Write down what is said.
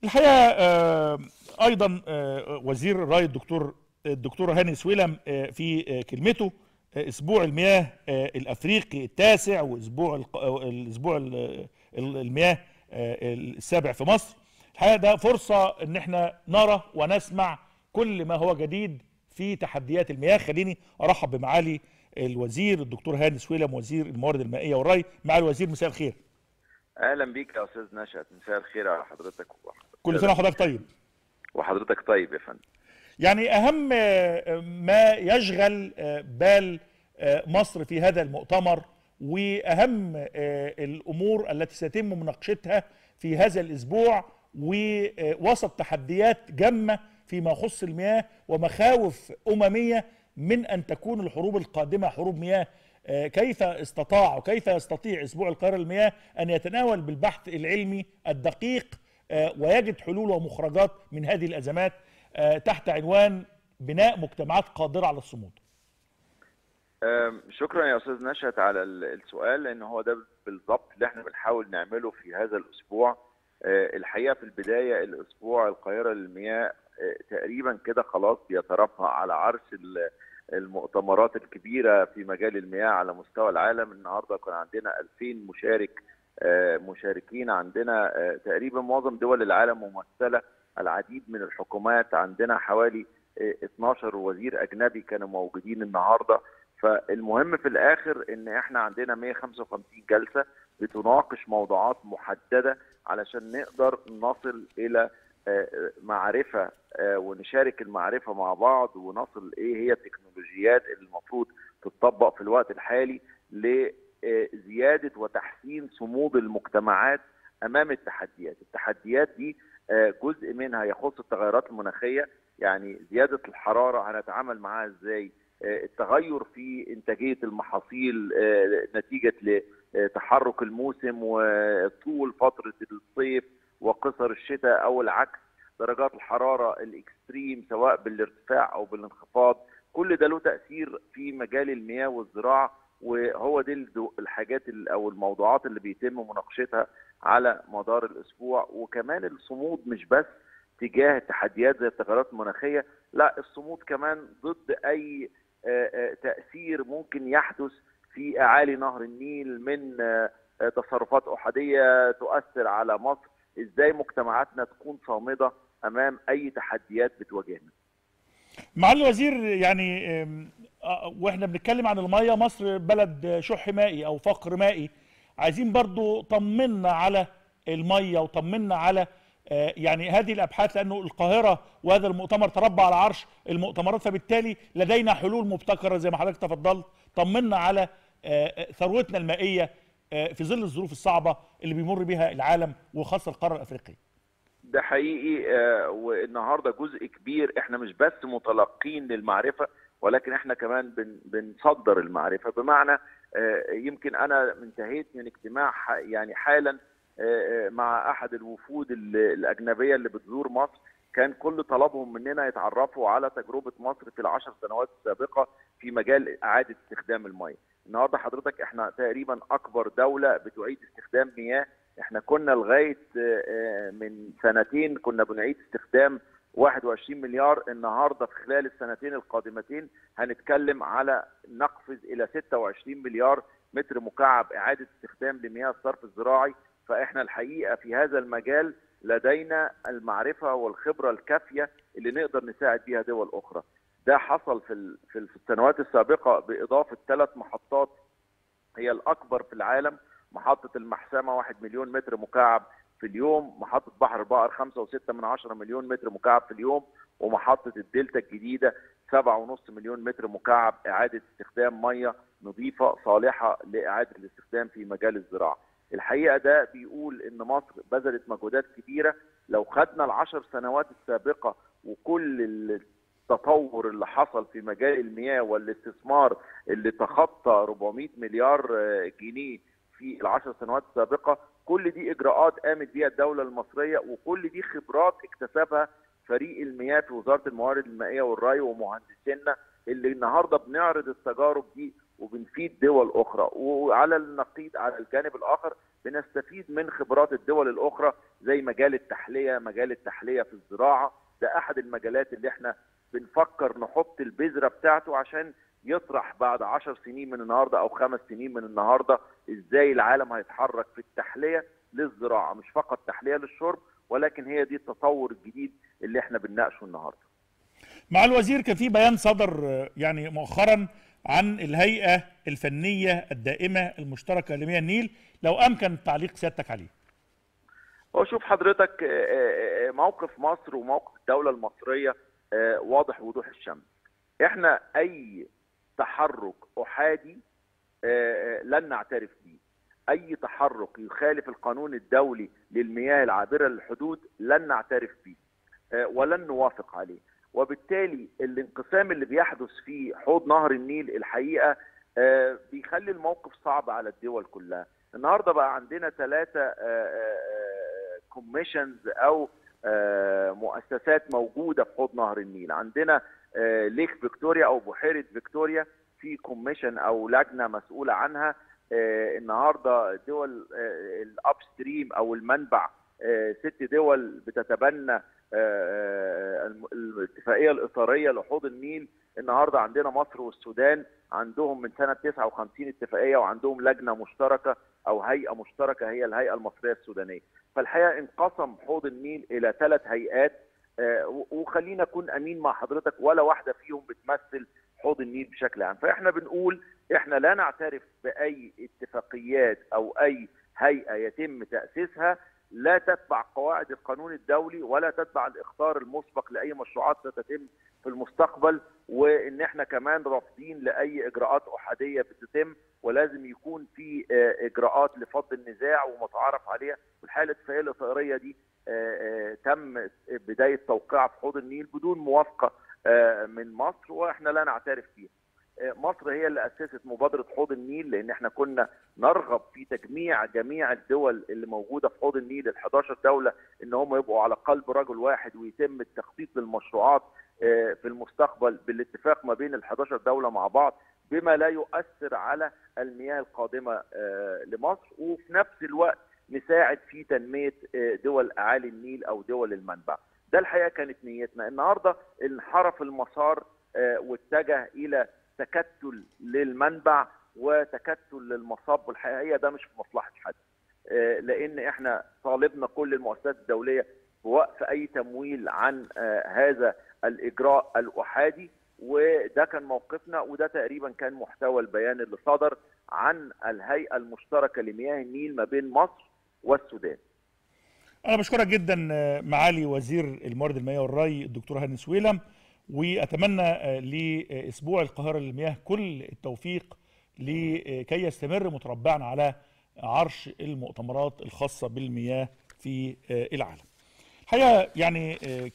الحقيقه آه، ايضا آه، وزير الري الدكتور الدكتور هاني سويلم آه، في آه، كلمته آه، اسبوع المياه آه، الافريقي التاسع واسبوع الق- آه، الاسبوع ال- ال- المياه آه، السابع في مصر الحقيقه ده فرصه ان احنا نرى ونسمع كل ما هو جديد في تحديات المياه خليني ارحب بمعالي الوزير الدكتور هاني سويلم وزير الموارد المائيه والري معالي الوزير مساء الخير اهلا بيك يا استاذ نشأت مساء الخير على حضرتك كل سنه وحضرتك طيب وحضرتك طيب يا فندم يعني اهم آه، ما يشغل آه، بال آه، مصر في هذا المؤتمر واهم آه، الامور التي سيتم مناقشتها في هذا الاسبوع ووسط تحديات جمه فيما يخص المياه ومخاوف امميه من ان تكون الحروب القادمه حروب مياه آه، كيف استطاع وكيف يستطيع اسبوع القاهره للمياه ان يتناول بالبحث العلمي الدقيق آه، ويجد حلول ومخرجات من هذه الازمات آه، تحت عنوان بناء مجتمعات قادره على الصمود. أم، شكرا يا استاذ نشأت على ال- السؤال لان هو ده بالضبط اللي احنا بنحاول نعمله في هذا الاسبوع أه، الحقيقه في البدايه الاسبوع القاهره للمياه أه، تقريبا كده خلاص بيترفع على عرش ال- المؤتمرات الكبيره في مجال المياه على مستوى العالم النهارده كان عندنا 2000 مشارك أه، مشاركين عندنا أه، تقريبا معظم دول العالم ممثله العديد من الحكومات عندنا حوالي أه، 12 وزير اجنبي كانوا موجودين النهارده فالمهم في الاخر ان احنا عندنا 155 جلسه بتناقش موضوعات محدده علشان نقدر نصل الى آه، معرفه آه، ونشارك المعرفه مع بعض ونصل ايه هي التكنولوجيات اللي المفروض تتطبق في الوقت الحالي لزياده وتحسين صمود المجتمعات امام التحديات، التحديات دي آه، جزء منها يخص التغيرات المناخيه يعني زياده الحراره هنتعامل معاها ازاي؟ آه، التغير في انتاجيه المحاصيل آه، نتيجه لتحرك الموسم وطول فتره الصيف وقصر الشتاء او العكس درجات الحراره الاكستريم سواء بالارتفاع او بالانخفاض كل ده له تاثير في مجال المياه والزراعه وهو دي الدو- الحاجات ال- او الموضوعات اللي بيتم مناقشتها على مدار الاسبوع وكمان الصمود مش بس تجاه التحديات زي التغيرات المناخيه لا الصمود كمان ضد اي آه، آه، تاثير ممكن يحدث في اعالي نهر النيل من آه، آه، تصرفات احاديه تؤثر على مصر ازاي مجتمعاتنا تكون صامده امام اي تحديات بتواجهنا معالي الوزير يعني آم، آه، واحنا بنتكلم عن الميه مصر بلد شح مائي او فقر مائي عايزين برضو طمنا على الميه وطمنا على آه، يعني هذه الابحاث لانه القاهره وهذا المؤتمر تربى على عرش المؤتمرات فبالتالي لدينا حلول مبتكره زي ما حضرتك تفضلت طمنا على آه، آه، ثروتنا المائيه آه، في ظل الظروف الصعبه اللي بيمر بها العالم وخاصه القاره الافريقيه ده حقيقي آه، والنهارده جزء كبير احنا مش بس متلقين للمعرفه ولكن احنا كمان بن بنصدر المعرفه بمعنى آه، يمكن انا انتهيت من اجتماع ح- يعني حالا آه، آه، مع احد الوفود ال- الاجنبيه اللي بتزور مصر كان كل طلبهم مننا يتعرفوا على تجربه مصر في العشر سنوات السابقه في مجال اعاده استخدام الميه. النهارده حضرتك احنا تقريبا اكبر دوله بتعيد استخدام مياه احنا كنا لغايه آه، آه، من سنتين كنا بنعيد استخدام 21 مليار النهارده في خلال السنتين القادمتين هنتكلم على نقفز الى 26 مليار متر مكعب اعاده استخدام لمياه الصرف الزراعي فاحنا الحقيقه في هذا المجال لدينا المعرفه والخبره الكافيه اللي نقدر نساعد بيها دول اخرى ده حصل في ال- في ال- في السنوات السابقه باضافه ثلاث محطات هي الاكبر في العالم محطه المحسمه 1 مليون متر مكعب في اليوم محطه بحر البقر 5.6 من 10 مليون متر مكعب في اليوم ومحطه الدلتا الجديده 7.5 مليون متر مكعب اعاده استخدام ميه نظيفه صالحه لاعاده الاستخدام في مجال الزراعه. الحقيقه ده بيقول ان مصر بذلت مجهودات كبيره لو خدنا العشر سنوات السابقه وكل التطور اللي حصل في مجال المياه والاستثمار اللي تخطى 400 مليار آه، جنيه في العشر سنوات السابقه كل دي اجراءات قامت بيها الدوله المصريه وكل دي خبرات اكتسبها فريق المياه في وزاره الموارد المائيه والري ومهندسينا اللي النهارده بنعرض التجارب دي وبنفيد دول اخرى وعلى النقيض على الجانب الاخر بنستفيد من خبرات الدول الاخرى زي مجال التحليه مجال التحليه في الزراعه ده احد المجالات اللي احنا بنفكر نحط البذره بتاعته عشان يطرح بعد عشر سنين من النهارده او خمس سنين من النهارده ازاي العالم هيتحرك في التحليه للزراعه مش فقط تحليه للشرب ولكن هي دي التطور الجديد اللي احنا بنناقشه النهارده. مع الوزير كان في بيان صدر يعني مؤخرا عن الهيئه الفنيه الدائمه المشتركه لمياه النيل لو امكن تعليق سيادتك عليه. هو شوف حضرتك موقف مصر وموقف الدوله المصريه واضح وضوح الشمس. احنا اي تحرك احادي لن نعترف به. اي تحرك يخالف القانون الدولي للمياه العابره للحدود لن نعترف به ولن نوافق عليه وبالتالي الانقسام اللي بيحدث في حوض نهر النيل الحقيقه بيخلي الموقف صعب على الدول كلها النهارده بقى عندنا ثلاثه كوميشنز او مؤسسات موجوده في حوض نهر النيل عندنا ليك فيكتوريا او بحيره فيكتوريا في كوميشن او لجنه مسؤوله عنها آه النهارده دول آه الاب ستريم او المنبع آه ست دول بتتبنى الاتفاقيه الاطاريه لحوض النيل النهارده عندنا مصر والسودان عندهم من سنه 59 اتفاقيه وعندهم لجنه مشتركه او هيئه مشتركه هي الهيئه المصريه السودانيه فالحقيقه انقسم حوض النيل الى ثلاث هيئات وخلينا اكون امين مع حضرتك ولا واحده فيهم بتمثل حوض النيل بشكل عام فاحنا بنقول احنا لا نعترف باي اتفاقيات او اي هيئه يتم تاسيسها لا تتبع قواعد القانون الدولي ولا تتبع الاخطار المسبق لاي مشروعات ستتم في المستقبل وان احنا كمان رافضين لاي اجراءات احاديه بتتم ولازم يكون في اجراءات لفض النزاع ومتعارف عليها والحاله الاتفاقيه الاطاريه دي تم بدايه توقيعها في حوض النيل بدون موافقه من مصر واحنا لا نعترف فيها. مصر هي اللي اسست مبادره حوض النيل لان احنا كنا نرغب في تجميع جميع الدول اللي موجوده في حوض النيل ال 11 دوله ان هم يبقوا على قلب رجل واحد ويتم التخطيط للمشروعات في المستقبل بالاتفاق ما بين ال 11 دوله مع بعض بما لا يؤثر على المياه القادمه لمصر وفي نفس الوقت نساعد في تنميه دول اعالي النيل او دول المنبع. ده الحقيقه كانت نيتنا، النهارده انحرف المسار واتجه الى تكتل للمنبع وتكتل للمصب والحقيقه ده مش في مصلحه حد. لان احنا طالبنا كل المؤسسات الدوليه بوقف اي تمويل عن هذا الاجراء الاحادي وده كان موقفنا وده تقريبا كان محتوى البيان اللي صدر عن الهيئه المشتركه لمياه النيل ما بين مصر والسودان. انا بشكرك جدا معالي وزير الموارد المائيه والري الدكتور هاني سويلم واتمنى لاسبوع القاهره للمياه كل التوفيق لكي يستمر متربعا على عرش المؤتمرات الخاصه بالمياه في العالم. الحقيقه يعني